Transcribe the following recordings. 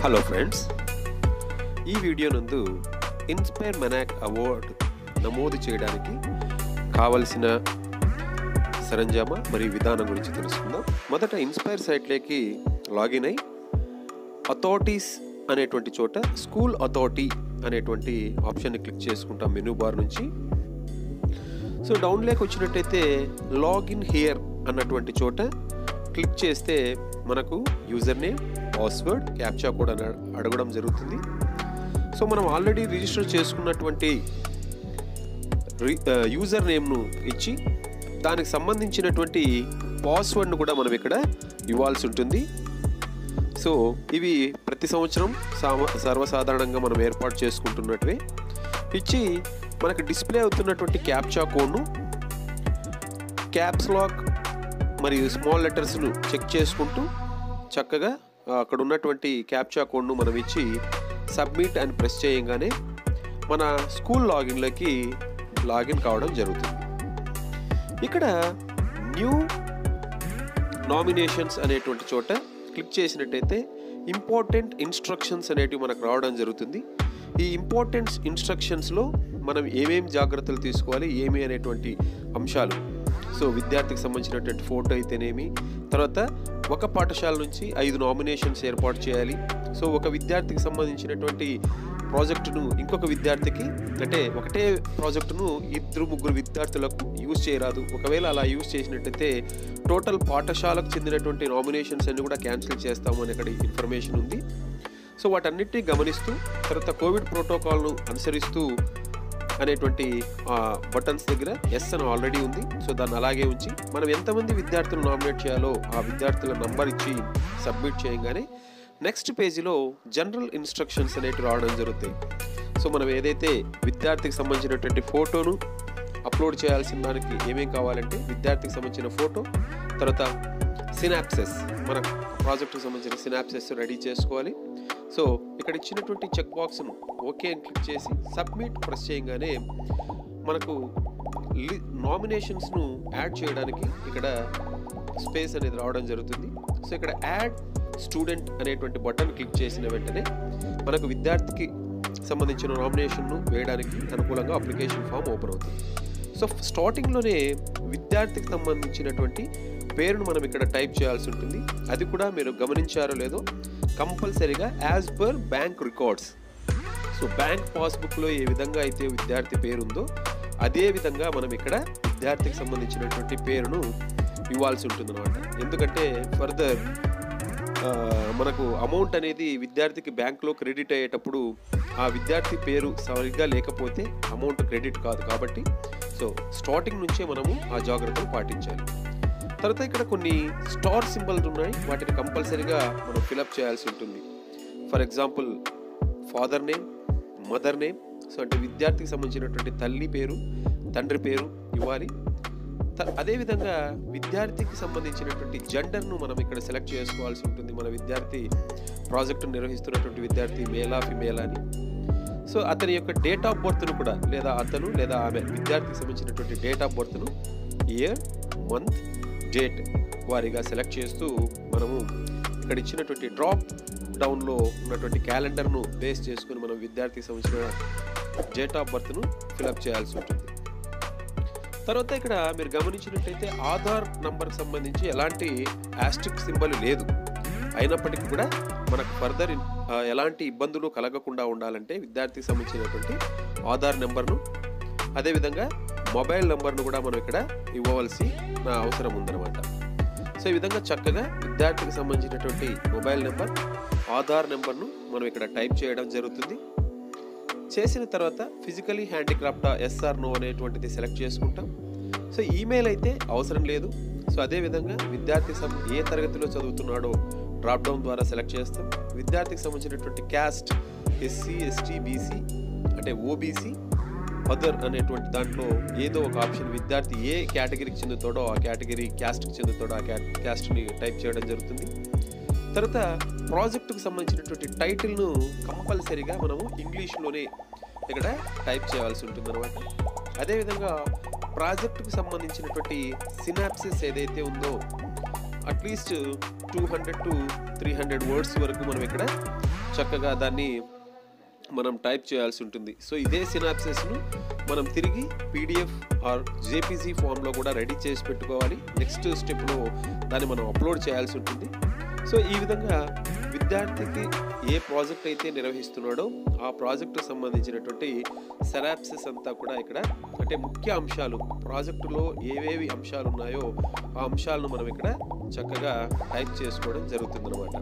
hello friends ఈ video నందు inspire MANAK award నమోదు చేయడానికి కావలసిన సరంజామా మరియు విధానం గురించి తెలుసుకుందాం మొదట ఇన్స్పైర్ సైట్లోకి లాగిన్ అయి అథారిటీస్ అనేటువంటి చోట స్కూల్ అథారిటీ అనేటువంటి ఆప్షన్ని క్లిక్ చేసుకుంటాం మెనూ బార్ నుంచి సో డౌన్లోకి వచ్చినట్టయితే లాగిన్ హియర్ అన్నటువంటి చోట క్లిక్ చేస్తే మనకు యూజర్ నేమ్ పాస్వర్డ్ క్యాప్చా కూడా అడ- అడగడం జరుగుతుంది సో మనం ఆల్రెడీ రిజిస్టర్ చేసుకున్నటువంటి రి- ఆ, యూజర్ నేమ్ను ఇచ్చి దానికి సంబంధించినటువంటి పాస్వర్డ్ను కూడా మనం ఇక్కడ ఇవ్వాల్సి ఉంటుంది సో ఇవి ప్రతి సంవత్సరం సామ సర్వసాధారణంగా మనం ఏర్పాటు చేసుకుంటున్నట్టువే ఇచ్చి మనకు డిస్ప్లే అవుతున్నటువంటి క్యాప్చా కోడ్ను క్యాప్స్ లాక్ మరియు స్మాల్ లెటర్స్ను చెక్ చేసుకుంటూ చక్కగా ఆ, అక్కడ ఉన్నటువంటి క్యాప్చా కోడ్ను మనం ఇచ్చి సబ్మిట్ అని ప్రెస్ చేయగానే మన స్కూల్ లాగిన్లోకి లాగిన్ కావడం జరుగుతుంది ఇక్కడ న్యూ నామినేషన్స్ అనేటువంటి చోట క్లిక్ చేసినట్టయితే ఇంపార్టెంట్ ఇన్స్ట్రక్షన్స్ అనేటివి మనకు రావడం జరుగుతుంది ఈ ఇంపార్టెంట్ ఇన్స్ట్రక్షన్స్లో మనం ఏమేమి జాగ్రత్తలు తీసుకోవాలి ఏమి అనేటువంటి అంశాలు సో విద్యార్థికి సంబంధించినటువంటి ఫోటో అయితేనేమి తర్వాత ఒక పాఠశాల నుంచి ఐదు నామినేషన్స్ ఏర్పాటు చేయాలి సో ఒక విద్యార్థికి సంబంధించినటువంటి ప్రాజెక్టును ఇంకొక విద్యార్థికి అంటే ఒకటే ప్రాజెక్టును ఇద్దరు ముగ్గురు విద్యార్థులకు యూజ్ చేయరాదు ఒకవేళ అలా యూజ్ చేసినట్టయితే టోటల్ పాఠశాలకు చెందినటువంటి నామినేషన్స్ అన్ని కూడా క్యాన్సిల్ చేస్తాము అని అక్కడ ఇన్ఫర్మేషన్ ఉంది సో వాటన్నిటిని గమనిస్తూ తర్వాత కోవిడ్ ప్రోటోకాల్ను అనుసరిస్తూ అనేటువంటి బటన్స్ దగ్గర ఎస్ అని ఆల్రెడీ ఉంది సో దాన్ని అలాగే ఉంచి మనం ఎంతమంది విద్యార్థులు నామినేట్ చేయాలో ఆ విద్యార్థుల నంబర్ ఇచ్చి సబ్మిట్ చేయగానే నెక్స్ట్ పేజీలో జనరల్ ఇన్స్ట్రక్షన్స్ అనేటివి రావడం జరుగుతాయి సో మనం ఏదైతే విద్యార్థికి సంబంధించినటువంటి ఫోటోను అప్లోడ్ చేయాల్సిన దానికి ఏమేం కావాలంటే విద్యార్థికి సంబంధించిన ఫోటో తర్వాత సినాప్సెస్ మన ప్రాజెక్టుకి సంబంధించిన సినాప్సెస్ రెడీ చేసుకోవాలి సో ఇక్కడ ఇచ్చినటువంటి చెక్ బాక్స్ను ఓకే అని క్లిక్ చేసి సబ్మిట్ ప్రెస్ చేయగానే మనకు లి నామినేషన్స్ను యాడ్ చేయడానికి ఇక్కడ స్పేస్ అనేది రావడం జరుగుతుంది సో ఇక్కడ యాడ్ స్టూడెంట్ అనేటువంటి బటన్ క్లిక్ చేసిన వెంటనే మనకు విద్యార్థికి సంబంధించిన నామినేషన్ను వేయడానికి అనుకూలంగా అప్లికేషన్ ఫామ్ ఓపెన్ అవుతుంది సో స్టార్టింగ్లోనే విద్యార్థికి సంబంధించినటువంటి పేరును మనం ఇక్కడ టైప్ చేయాల్సి ఉంటుంది అది కూడా మీరు గమనించారో లేదో కంపల్సరీగా as per bank records so bank పాస్బుక్లో ఏ విధంగా అయితే విద్యార్థి పేరు ఉందో అదే విధంగా మనం ఇక్కడ విద్యార్థికి సంబంధించినటువంటి పేరును ఇవ్వాల్సి ఉంటుంది అనమాట ఎందుకంటే ఫర్దర్ మనకు అమౌంట్ అనేది విద్యార్థికి బ్యాంక్లో క్రెడిట్ అయ్యేటప్పుడు ఆ విద్యార్థి పేరు సరిగ్గా లేకపోతే అమౌంట్ క్రెడిట్ కాదు కాబట్టి సో స్టార్టింగ్ నుంచే మనము ఆ జాగ్రత్తలు పాటించాలి తర్వాత ఇక్కడ కొన్ని స్టార్ సింబల్స్ ఉన్నాయి వాటిని కంపల్సరీగా మనం ఫిలప్ చేయాల్సి ఉంటుంది for example father name mother name so అంటే విద్యార్థికి సంబంధించినటువంటి తల్లి పేరు తండ్రి పేరు ఇవ్వాలి త- అదేవిధంగా విద్యార్థికి సంబంధించినటువంటి జెండర్ను మనం ఇక్కడ సెలెక్ట్ చేసుకోవాల్సి ఉంటుంది మన విద్యార్థి ప్రాజెక్టు నిర్వహిస్తున్నటువంటి విద్యార్థి మేలా ఫిమేల్ అని సో అతని యొక్క డేట్ ఆఫ్ బర్త్ను కూడా లేదా అతను లేదా ఆమె విద్యార్థికి సంబంధించినటువంటి డేట్ ఆఫ్ బర్త్ను ఇయర్ మంత్ డేట్ వారిగా సెలెక్ట్ చేస్తూ మనము ఇక్కడ ఇచ్చినటువంటి డ్రాప్ డౌన్లో ఉన్నటువంటి క్యాలెండర్ను బేస్ చేసుకుని మనం విద్యార్థికి సంబంధించిన డేట్ ఆఫ్ బర్త్ను ఫిలప్ చేయాల్సి ఉంటుంది తర్వాత ఇక్కడ మీరు గమనించినట్టయితే ఆధార్ నంబర్కి సంబంధించి ఎలాంటి యాస్టిక్ సింబల్ లేదు అయినప్పటికీ కూడా మనకు ఫర్దర్ ఎలాంటి ఇబ్బందులు కలగకుండా ఉండాలంటే విద్యార్థికి సంబంధించినటువంటి ఆధార్ నెంబర్ను అదేవిధంగా మొబైల్ నెంబర్ను కూడా మనం ఇక్కడ ఇవ్వవలసి నా అవసరం ఉందన్నమాట సో ఈ విధంగా చక్కగా విద్యార్థికి సంబంధించినటువంటి మొబైల్ నెంబర్ ఆధార్ నెంబర్ను మనం ఇక్కడ టైప్ చేయడం జరుగుతుంది చేసిన తర్వాత ఫిజికలీ హ్యాండిక్రాఫ్ట్ ఎస్ఆర్ నో అనేటువంటిది సెలెక్ట్ చేసుకుంటాం సో ఈమెయిల్ అయితే అవసరం లేదు సో అదేవిధంగా విద్యార్థి సం- ఏ తరగతిలో చదువుతున్నాడో డ్రాప్ డౌన్ ద్వారా సెలెక్ట్ చేస్తాం విద్యార్థికి సంబంధించినటువంటి క్యాస్ట్ ఎస్సీ ఎస్టీ బీసీ అంటే ఓబీసీ అదర్ అనేటువంటి దాంట్లో ఏదో ఒక ఆప్షన్ విద్యార్థి ఏ కేటగిరీకి చెందుతాడో ఆ కేటగిరీ క్యాస్ట్కి చెందుతాడో ఆ క్యా క్యాస్ట్ని టైప్ చేయడం జరుగుతుంది తర్వాత ప్రాజెక్టుకు సంబంధించినటువంటి టైటిల్ను కంపల్సరీగా మనము ఇంగ్లీష్లోనే ఇక్కడ టైప్ చేయాల్సి ఉంటుంది అనమాట అదేవిధంగా ప్రాజెక్టుకు సంబంధించినటువంటి సినాప్సిస్ ఏదైతే ఉందో at least two hundred to three hundred words వరకు మనం ఇక్కడ చక్కగా దాన్ని మనం టైప్ చేయాల్సి ఉంటుంది సో ఇదే సినాప్సెస్ను మనం తిరిగి పీడిఎఫ్ ఆర్ జేపీజీ ఫామ్లో కూడా రెడీ చేసి పెట్టుకోవాలి నెక్స్ట్ స్టెప్లో దాన్ని మనం అప్లోడ్ చేయాల్సి ఉంటుంది సో ఈ విధంగా విద్యార్థికి ఏ ప్రాజెక్ట్ అయితే నిర్వహిస్తున్నాడో ఆ ప్రాజెక్టు సంబంధించినటువంటి సెరాప్సిస్ అంతా కూడా ఇక్కడ అంటే ముఖ్య అంశాలు ప్రాజెక్టులో ఏవేవి అంశాలు ఉన్నాయో ఆ అంశాలను మనం ఇక్కడ చక్కగా టైప్ చేసుకోవడం జరుగుతుందన్నమాట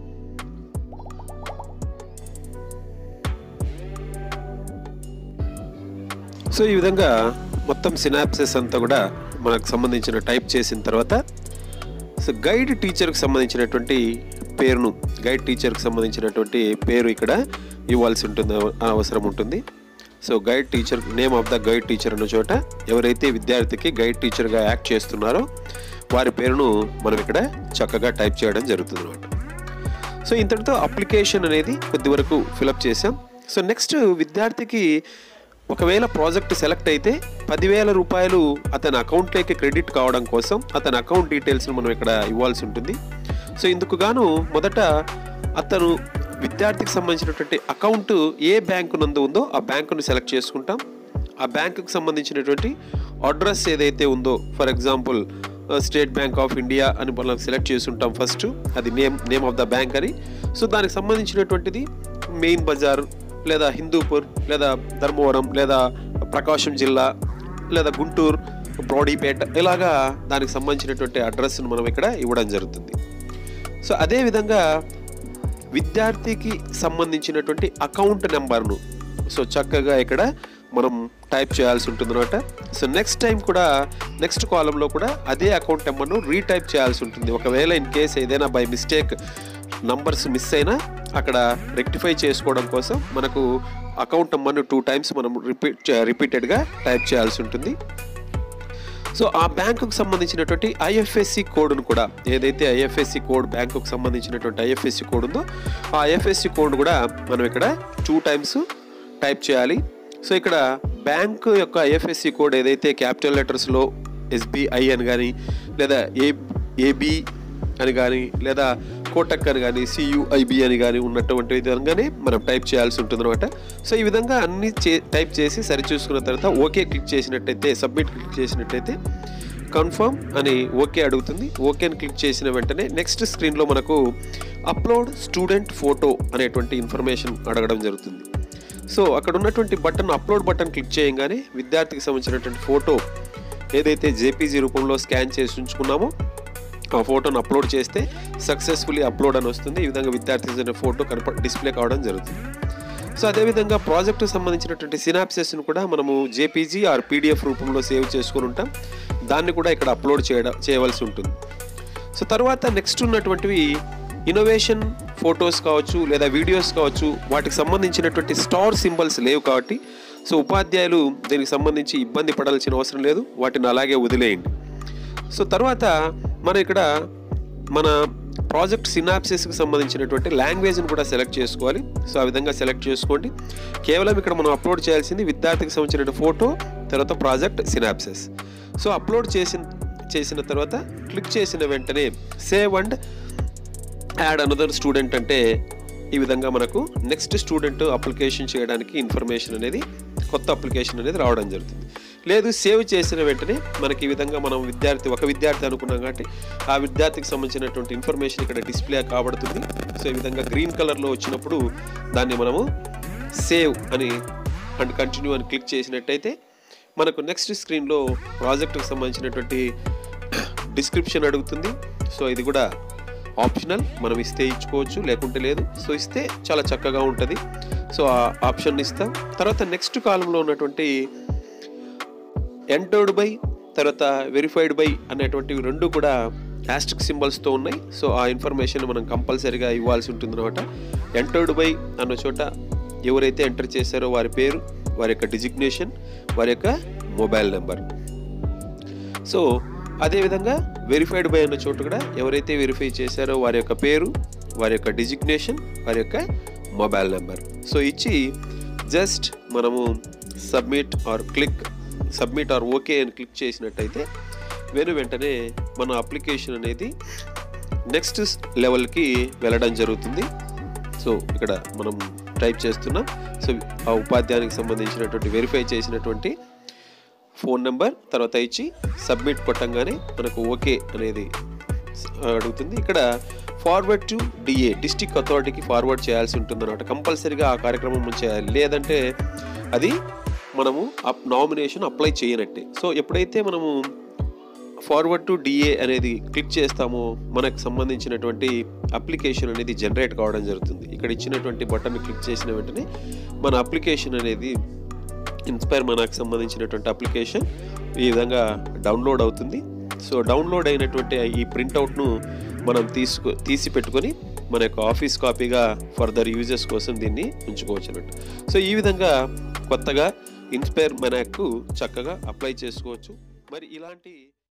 సో ఈ విధంగా మొత్తం సినాప్సెస్ అంతా కూడా మనకు సంబంధించిన టైప్ చేసిన తర్వాత సో గైడ్ టీచర్కి సంబంధించినటువంటి పేరును గైడ్ టీచర్కి సంబంధించినటువంటి పేరు ఇక్కడ ఇవ్వాల్సి ఉంటుంది అవసరం ఉంటుంది so guide teacher name of the guide teacher అన్న చోట ఎవరైతే విద్యార్థికి గైడ్ టీచర్గా యాక్ట్ చేస్తున్నారో వారి పేరును మనం ఇక్కడ చక్కగా టైప్ చేయడం జరుగుతుంది అనమాట సో ఇంతటితో అప్లికేషన్ అనేది కొద్ది వరకు ఫిలప్ చేసాం సో నెక్స్ట్ విద్యార్థికి ఒకవేళ ప్రాజెక్ట్ సెలెక్ట్ అయితే పదివేల రూపాయలు అతని అకౌంట్లోకి క్రెడిట్ కావడం కోసం అతని అకౌంట్ డీటెయిల్స్ను మనం ఇక్కడ ఇవ్వాల్సి ఉంటుంది సో ఇందుకు గాను మొదట అతను విద్యార్థికి సంబంధించినటువంటి అకౌంట్ ఏ బ్యాంకు నందు ఉందో ఆ బ్యాంకును సెలెక్ట్ చేసుకుంటాం ఆ బ్యాంకుకు సంబంధించినటువంటి అడ్రస్ ఏదైతే ఉందో for example State Bank of India అని మనం సెలెక్ట్ చేసి ఉంటాం ఫస్ట్ అది name name of the bank అని సో దానికి సంబంధించినటువంటిది మెయిన్ బజార్ లేదా హిందూపూర్ లేదా ధర్మవరం లేదా ప్రకాశం జిల్లా లేదా గుంటూరు బ్రోడీపేట ఇలాగా దానికి సంబంధించినటువంటి అడ్రస్ను మనం ఇక్కడ ఇవ్వడం జరుగుతుంది సో అదేవిధంగా విద్యార్థికి సంబంధించినటువంటి అకౌంట్ నెంబర్ను సో చక్కగా ఇక్కడ మనం టైప్ చేయాల్సి ఉంటుంది అనమాట సో నెక్స్ట్ టైం కూడా నెక్స్ట్ కాలంలో కూడా అదే అకౌంట్ నెంబర్ను రీటైప్ చేయాల్సి ఉంటుంది ఒకవేళ ఇన్ కేస్ ఏదైనా బై మిస్టేక్ నంబర్స్ మిస్ అయినా అక్కడ రెక్టిఫై చేసుకోవడం కోసం మనకు అకౌంట్ నెంబర్ను టూ టైమ్స్ మనం రిపీట్ రిపీటెడ్గా టైప్ చేయాల్సి ఉంటుంది సో ఆ బ్యాంకుకు సంబంధించినటువంటి ఐఎఫ్ఎస్సి కోడ్ను కూడా ఏదైతే ఐఎఫ్ఎస్సి కోడ్ బ్యాంకుకు సంబంధించినటువంటి ఐఎఫ్ఎస్సి కోడ్ ఉందో ఆ ఐఎఫ్ఎస్సి కోడ్ కూడా మనం ఇక్కడ టూ టైమ్స్ టైప్ చేయాలి సో ఇక్కడ బ్యాంక్ యొక్క ఐఎఫ్ఎస్సి కోడ్ ఏదైతే క్యాపిటల్ లెటర్స్లో ఎస్బీఐ అని కానీ లేదా ఏ ఏబి అని కానీ లేదా కోటక్ అని కానీ సియుఐబి అని కానీ ఉన్నటువంటి విధంగానే మనం టైప్ చేయాల్సి ఉంటుంది అనమాట సో ఈ విధంగా అన్ని చే టైప్ చేసి సరి చూసుకున్న తర్వాత ఓకే క్లిక్ చేసినట్టయితే సబ్మిట్ క్లిక్ చేసినట్టయితే కన్ఫర్మ్ అని ఓకే అడుగుతుంది ఓకే అని క్లిక్ చేసిన వెంటనే నెక్స్ట్ స్క్రీన్లో మనకు అప్లోడ్ స్టూడెంట్ ఫోటో అనేటువంటి ఇన్ఫర్మేషన్ అడగడం జరుగుతుంది సో అక్కడ ఉన్నటువంటి బటన్ అప్లోడ్ బటన్ క్లిక్ చేయగానే విద్యార్థికి సంబంధించినటువంటి ఫోటో ఏదైతే జేపీజీ రూపంలో స్కాన్ చేసి ఉంచుకున్నామో ఆ ఫోటోను అప్లోడ్ చేస్తే సక్సెస్ఫుల్లీ అప్లోడ్ అని వస్తుంది ఈ విధంగా విద్యార్థి ఫోటో కనప డిస్ప్లే కావడం జరుగుతుంది సో అదేవిధంగా ప్రాజెక్టుకు సంబంధించినటువంటి సినాప్సెస్ను కూడా మనము జేపీజీ ఆర్ పీడిఎఫ్ రూపంలో సేవ్ చేసుకుని ఉంటాం దాన్ని కూడా ఇక్కడ అప్లోడ్ చేయడం చేయవలసి ఉంటుంది సో తర్వాత నెక్స్ట్ ఉన్నటువంటివి ఇన్నోవేషన్ ఫొటోస్ కావచ్చు లేదా వీడియోస్ కావచ్చు వాటికి సంబంధించినటువంటి స్టార్ సింబల్స్ లేవు కాబట్టి సో ఉపాధ్యాయులు దీనికి సంబంధించి ఇబ్బంది పడాల్సిన అవసరం లేదు వాటిని అలాగే వదిలేయండి సో తర్వాత మనం ఇక్కడ మన ప్రాజెక్ట్ సినాప్సిస్కి సంబంధించినటువంటి లాంగ్వేజ్ని కూడా సెలెక్ట్ చేసుకోవాలి సో ఆ విధంగా సెలెక్ట్ చేసుకోండి కేవలం ఇక్కడ మనం అప్లోడ్ చేయాల్సింది విద్యార్థికి సంబంధించిన ఫోటో తర్వాత ప్రాజెక్ట్ సినాప్సిస్ సో అప్లోడ్ చేసిన చేసిన తర్వాత క్లిక్ చేసిన వెంటనే save and add another student అంటే ఈ విధంగా మనకు నెక్స్ట్ స్టూడెంట్ అప్లికేషన్ చేయడానికి ఇన్ఫర్మేషన్ అనేది కొత్త అప్లికేషన్ అనేది రావడం జరుగుతుంది లేదు సేవ్ చేసిన వెంటనే మనకి ఈ విధంగా మనం విద్యార్థి ఒక విద్యార్థి అనుకున్నాం కాబట్టి ఆ విద్యార్థికి సంబంధించినటువంటి ఇన్ఫర్మేషన్ ఇక్కడ డిస్ప్లే కాబడుతుంది సో ఈ విధంగా గ్రీన్ కలర్లో వచ్చినప్పుడు దాన్ని మనము సేవ్ అని అండ్ కంటిన్యూ అని క్లిక్ చేసినట్టయితే మనకు నెక్స్ట్ స్క్రీన్లో ప్రాజెక్టుకు సంబంధించినటువంటి డిస్క్రిప్షన్ అడుగుతుంది సో ఇది కూడా ఆప్షనల్ మనం ఇస్తే ఇచ్చుకోవచ్చు లేకుంటే లేదు సో ఇస్తే చాలా చక్కగా ఉంటుంది సో ఆ ఆప్షన్ ఇస్తాం తర్వాత నెక్స్ట్ కాలంలో ఉన్నటువంటి ఎంటర్డ్ బై తర్వాత వెరిఫైడ్ బై అనేటువంటివి రెండు కూడా యాస్టిక్ సింబల్స్తో ఉన్నాయి సో ఆ ఇన్ఫర్మేషన్ మనం కంపల్సరీగా ఇవ్వాల్సి ఉంటుంది అనమాట ఎంటర్డ్ బై అన్న చోట ఎవరైతే ఎంటర్ చేశారో వారి పేరు వారి యొక్క డిజిగ్నేషన్ వారి యొక్క మొబైల్ నెంబర్ సో అదేవిధంగా వెరిఫైడ్ బై అన్న చోటు కూడా ఎవరైతే వెరిఫై చేశారో వారి యొక్క పేరు వారి యొక్క డిజిగ్నేషన్ వారి యొక్క మొబైల్ నెంబర్ సో ఇచ్చి జస్ట్ మనము submit or click submit or okay అని క్లిక్ చేసినట్టయితే వెను వెంటనే మన అప్లికేషన్ అనేది నెక్స్ట్ లెవెల్కి వెళ్ళడం జరుగుతుంది సో ఇక్కడ మనం టైప్ చేస్తున్నాం సో ఆ ఉపాధ్యాయానికి సంబంధించినటువంటి వెరిఫై చేసినటువంటి ఫోన్ నెంబర్ తర్వాత ఇచ్చి సబ్మిట్ కొట్టంగానే మనకు ఓకే అనేది అడుగుతుంది ఇక్కడ ఫార్వర్డ్ టు డిఏ డిస్టిక్ అథారిటీకి ఫార్వర్డ్ చేయాల్సి ఉంటుంది అనమాట కంపల్సరీగా ఆ కార్యక్రమం చేయాలి లేదంటే అది మనము నామినేషన్ అప్లై చేయనట్టే సో ఎప్పుడైతే మనము ఫార్వర్డ్ టు డిఏ అనేది క్లిక్ చేస్తామో మనకు సంబంధించినటువంటి అప్లికేషన్ అనేది జనరేట్ కావడం జరుగుతుంది ఇక్కడ ఇచ్చినటువంటి బటన్ క్లిక్ చేసిన వెంటనే మన అప్లికేషన్ అనేది ఇన్స్పైర్ మనకు సంబంధించినటువంటి అప్లికేషన్ ఈ విధంగా డౌన్లోడ్ అవుతుంది సో డౌన్లోడ్ అయినటువంటి ఈ ప్రింట్అవుట్ను మనం తీసుకు తీసి పెట్టుకొని మన యొక్క ఆఫీస్ కాపీగా ఫర్దర్ యూజెస్ కోసం దీన్ని ఉంచుకోవచ్చు అన్నట్టు సో ఈ విధంగా కొత్తగా ఇన్స్పైర్ మనకు చక్కగా అప్లై చేసుకోవచ్చు మరి ఇలాంటి